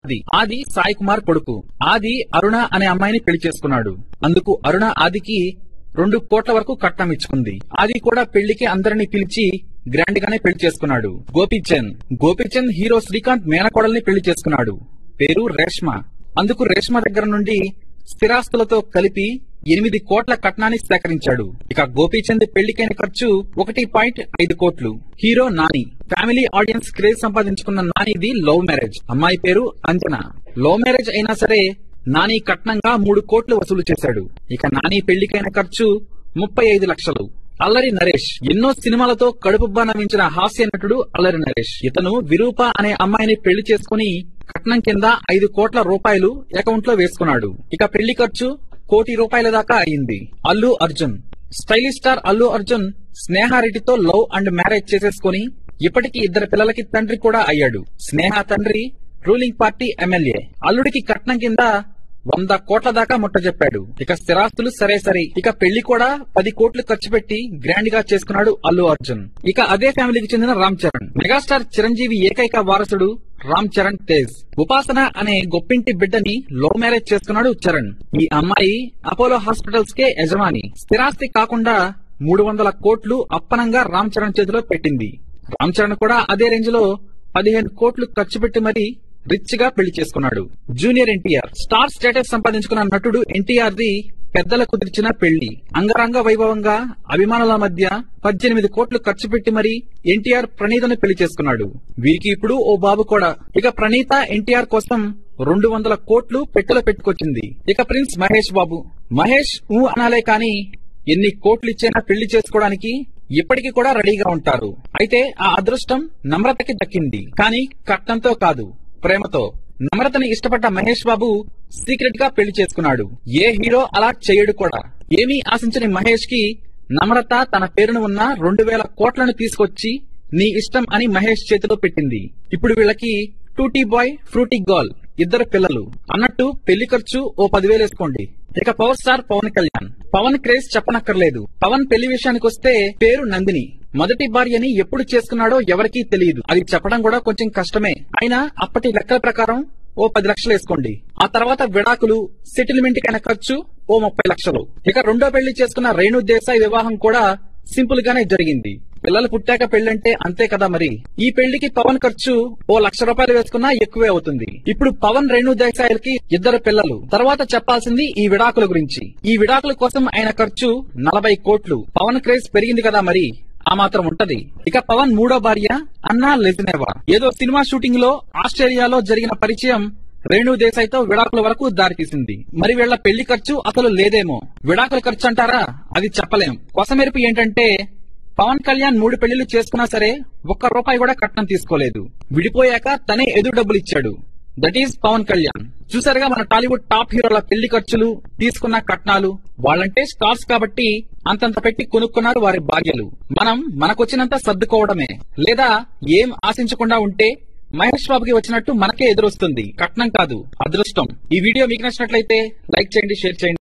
ఆది ఆది సాయి కుమార్ కొడుకు ఆది అరుణ అనే అమ్మాయిని పెళ్లి చేసుకున్నాడు అందుకు అరుణ ఆదికి రెండు కోట్ల వరకు కట్నం ఇచ్చుకుంది ఆది కూడా పెళ్లికి అందరినీ పిలిచి గ్రాండ్ గానే పెళ్లి చేసుకున్నాడు గోపీచంద్ గోపీచంద్ హీరో శ్రీకాంత్ మేనకోడల్ని పెళ్లి చేసుకున్నాడు పేరు రేష్మ అందుకు రేష్మ దగ్గర నుండి స్థిరాస్తులతో కలిపి ఎనిమిది కోట్ల కట్నాన్ని సేకరించాడు ఇక గోపీచంద్ పెళ్లికైన ఖర్చు ఒకటి పాయింట్ ఐదు కోట్లు hero Nani family audiences craze సంపాదించుకున్న నానిది లవ్ మ్యారేజ్ అమ్మాయి పేరు అంజన లవ్ మ్యారేజ్ అయినా సరే నాని కట్నంగా మూడు కోట్లు వసూలు చేశాడు ఇక నాని పెళ్లికైన ఖర్చు ముప్పై ఐదు లక్షలు అల్లరి నరేష్ ఎన్నో సినిమాలతో కడుపుబ్బా నవ్వించిన హాస్య నటుడు అల్లరి నరేష్ ఇతను విరూప అనే అమ్మాయిని పెళ్లి చేసుకుని కట్నం కింద ఐదు కోట్ల రూపాయలు అకౌంట్ లో వేసుకున్నాడు ఇక పెళ్లి ఖర్చు కోటి రూపాయల దాకా అయింది అల్లు అర్జున్ స్టైలిష్ స్టార్ అల్లు అర్జున్ స్నేహారెడ్డితో లవ్ అండ్ మ్యారేజ్ చేసేసుకుని ఇప్పటికి ఇద్దరు పిల్లలకి తండ్రి కూడా అయ్యాడు స్నేహ తండ్రి రూలింగ్ పార్టీ ఎమ్మెల్యే అల్లుడికి కట్నం కింద వంద కోట్ల దాకా ముట్ట చెప్పాడు ఇక స్థిరాస్తులు సరే సరే ఇక పెళ్లి కూడా పది కోట్లు ఖర్చు పెట్టి గ్రాండ్ గా చేసుకున్నాడు అల్లు అర్జున్ ఇక అదే ఫ్యామిలీకి చెందిన రామ్ చరణ్ మెగాస్టార్ చిరంజీవి ఏకైక వారసుడు రామ్ చరణ్ తేజ్ ఉపాసన అనే గొప్పింటి బిడ్డని లవ్ మ్యారేజ్ చేసుకున్నాడు చరణ్ ఈ అమ్మాయి అపోలో హాస్పిటల్స్ కే యజమాని స్థిరాస్తి కాకుండా మూడు వందల కోట్లు అప్పనంగా రామ్ చరణ్ చేతిలో పెట్టింది రామ్ చరణ్ కూడా అదే రేంజ్ లో పదిహేను కోట్లు ఖర్చు పెట్టి మరీ రిచ్ గా పెళ్లి చేసుకున్నాడు జూనియర్ ఎన్టీఆర్ స్టార్ స్టేటస్ సంపాదించుకున్న నటుడు ఎన్టీఆర్ ది పెద్దల కుదిర్చిన పెళ్లి అంగరంగ వైభవంగా అభిమానుల మధ్య పద్దెనిమిది కోట్లు ఖర్చు పెట్టి మరీ ఎన్టీఆర్ ప్రణీతను పెళ్లి చేసుకున్నాడు వీరికి ఇప్పుడు ఓ బాబు కూడా ఇక ప్రణీత ఎన్టీఆర్ కోసం రెండు వందల కోట్లు పెట్టెలో పెట్టుకొచ్చింది ఇక ప్రిన్స్ మహేష్ బాబు మహేష్ ఊ అనాలే కాని ఎన్ని కోట్లు ఇచ్చైనా పెళ్లి చేసుకోవడానికి ఇప్పటికీ కూడా రెడీగా ఉంటారు అయితే ఆ అదృష్టం నమ్రతకి దక్కింది కానీ కట్నంతో కాదు ప్రేమతో నమ్రతని ఇష్టపడ్డ మహేష్ బాబు సీక్రెట్ గా పెళ్లి చేసుకున్నాడు ఏ హీరో అలా చేయడు కూడా ఏమీ ఆశించని మహేష్ కి నమ్రత తన పేరును ఉన్న రెండు వేల కోట్లను తీసుకొచ్చి నీ ఇష్టం అని మహేష్ చేతిలో పెట్టింది ఇప్పుడు వీళ్ళకి టూటీ బాయ్ ఫ్రూటీ గర్ల్ ఇద్దరు పిల్లలు అన్నట్టు పెళ్లి ఖర్చు ఓ పదివేలు వేసుకోండి ఇక power star Pawan Kalyan Pawan craze చెప్పనక్కర్లేదు పవన్ పెళ్లి విషయానికి వస్తే పేరు నందిని మొదటి భార్యని ఎప్పుడు చేసుకున్నాడో ఎవరికీ తెలియదు అది చెప్పడం కూడా కొంచెం కష్టమే అయినా అప్పటి లెక్కల ప్రకారం ఓ పది లక్షలు వేసుకోండి ఆ తర్వాత విడాకులు సెటిల్మెంట్ కైన ఖర్చు ఓ ముప్పై లక్షలు ఇక రెండో పెళ్లి చేసుకున్న రేణు దేశాయ్ వివాహం కూడా సింపుల్ గానే జరిగింది పిల్లలు పుట్టాక పెళ్ళంటే అంతే కదా మరి ఈ పెళ్లికి పవన్ ఖర్చు ఓ లక్ష రూపాయలు వేసుకున్నా ఎక్కువే అవుతుంది ఇప్పుడు పవన్ రేణు దేశాయలకి ఇద్దరు పిల్లలు తర్వాత చెప్పాల్సింది ఈ విడాకుల గురించి ఈ విడాకుల కోసం ఆయన ఖర్చు నలభై కోట్లు పవన్ క్రేజ్ పెరిగింది కదా మరి ఆ మాత్రం ఉంటది ఇక పవన్ మూడో భార్య అన్నా లెజినేవా ఏదో సినిమా షూటింగ్ లో ఆస్ట్రేలియాలో జరిగిన పరిచయం రేణు దేశాయ్ తో విడాకుల వరకు దారితీసింది మరి వీళ్ల పెళ్లి ఖర్చు అసలు లేదేమో విడాకుల ఖర్చు అంటారా అది చెప్పలేం కొసమెరుపు ఏంటంటే పవన్ కళ్యాణ్ మూడు పెళ్లిళ్లు చేసుకున్నా సరే ఒక్క రూపాయి కూడా కట్నం తీసుకోలేదు విడిపోయాక తనే ఎదురు డబ్బులు ఇచ్చాడు దట్ ఈస్ పవన్ కళ్యాణ్ చూసారుగా మన టాలీవుడ్ టాప్ హీరోల పెళ్లి ఖర్చులు తీసుకున్న కట్నాలు వాళ్ళంటే స్టార్స్ కాబట్టి అంతంత పెట్టి కొనుక్కున్నారు వారి భాగ్యలు మనం మనకొచ్చినంత సర్దుకోవడమే లేదా ఏం ఆశించకుండా ఉంటే మహేష్ బాబుకి వచ్చినట్టు మనకే ఎదురొస్తుంది కట్నం కాదు అదృష్టం ఈ వీడియో మీకు నచ్చినట్లయితే లైక్ చేయండి షేర్ చేయండి